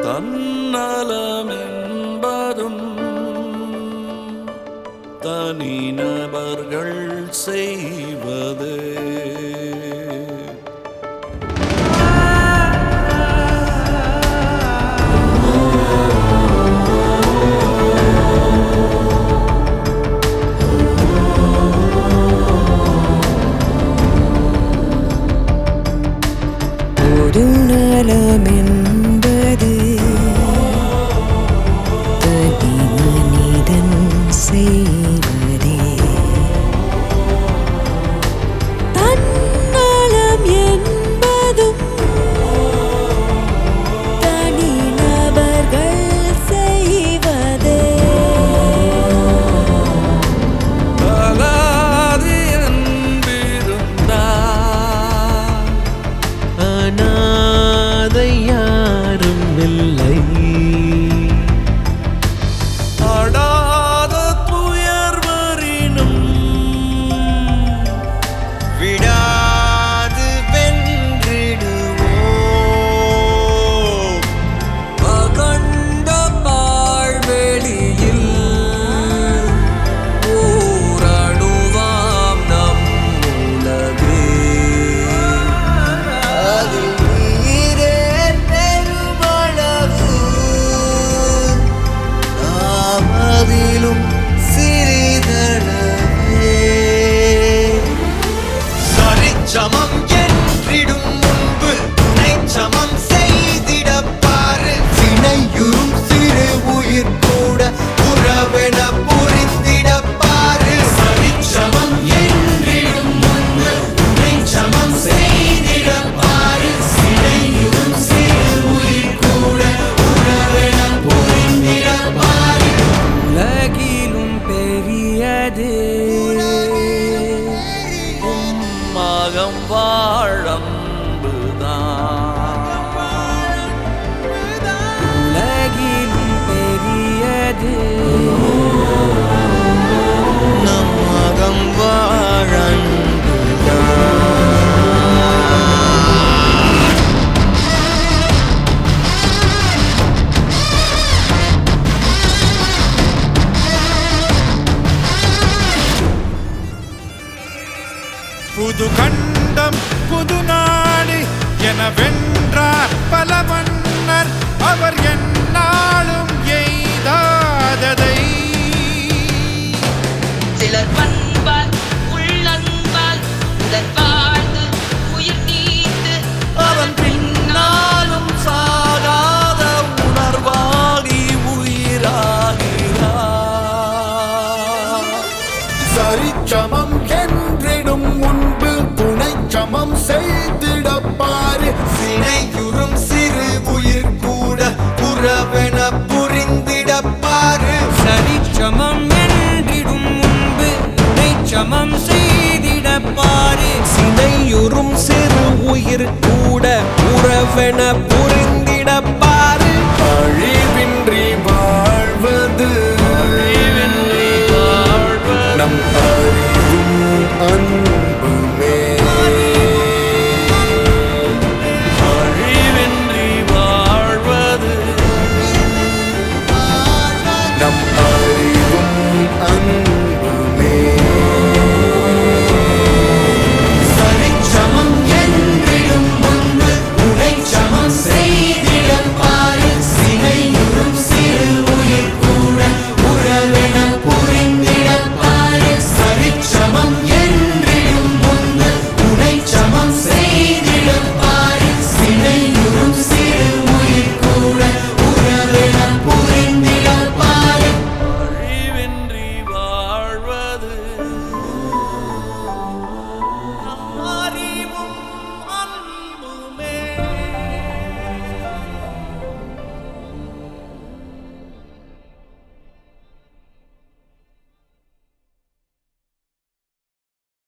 தன்னலம் என்பதும் தனிநபர்கள் செய்வதே ஒரு நலமென்பது தனி மனிதன் செய்வதே தன்னலம் என்பதும் தனி நபர்கள் செய்வதே அலாதி அன்பிருந்தால் அநாதை யாரும் இல்லை அடாத துயர்வரினும் விடாது வென்றிடுவோம் அகண்ட பாழ்வெளியில் ஊரணுவாம் நம் உலகே அதில் நீரே பெருமளவு ஆமதிலும் சிறிதளவே சரிச்சமம் என்றிடும் முன்பு துணைச்சமம் செய்திட பாரு வினையுறும் சிறு உயிர் கூட உறவென புரிந்திட பாரு சரிச்சமம் என்றிடும் முன்பு துணைச்சமம் செய்திட பாரு வினையுறும் சிறு உயிர் கூட உறவென புரிந்திட பாரு உலகிலும் பெரியது உம்மகம் வாழம்புதான் உலகிலும் பெரியது நம்மகம் வாழன்புதான் புது கண்டம் புது நாடு என வென்றார் பல மன்னர் அவர் எந்நாளும் எய்தாததை சிலர் பண்பால் உள்ளன்பால் உடன் வாழ்ந்து உயிர் நீத்து அவன் பின்னாலும் சாகாத உணர்வாடி உயிராகிறார் சரிச்சமம் என்றிடும் முன்பு துணைச்சமம் செய்திட பாரு சினையுறும் சிறு உயிர் கூட உறவென புரிந்திட பாரு சரிச்சமம் என்றிடும் முன்பு சமம் செய்திட பாரு சினையுறும் சிறு உயிர் கூட உறவென புரிந்திட பாரு அழிவின்றி வாழ்வது நம் அறிவும் அன்பு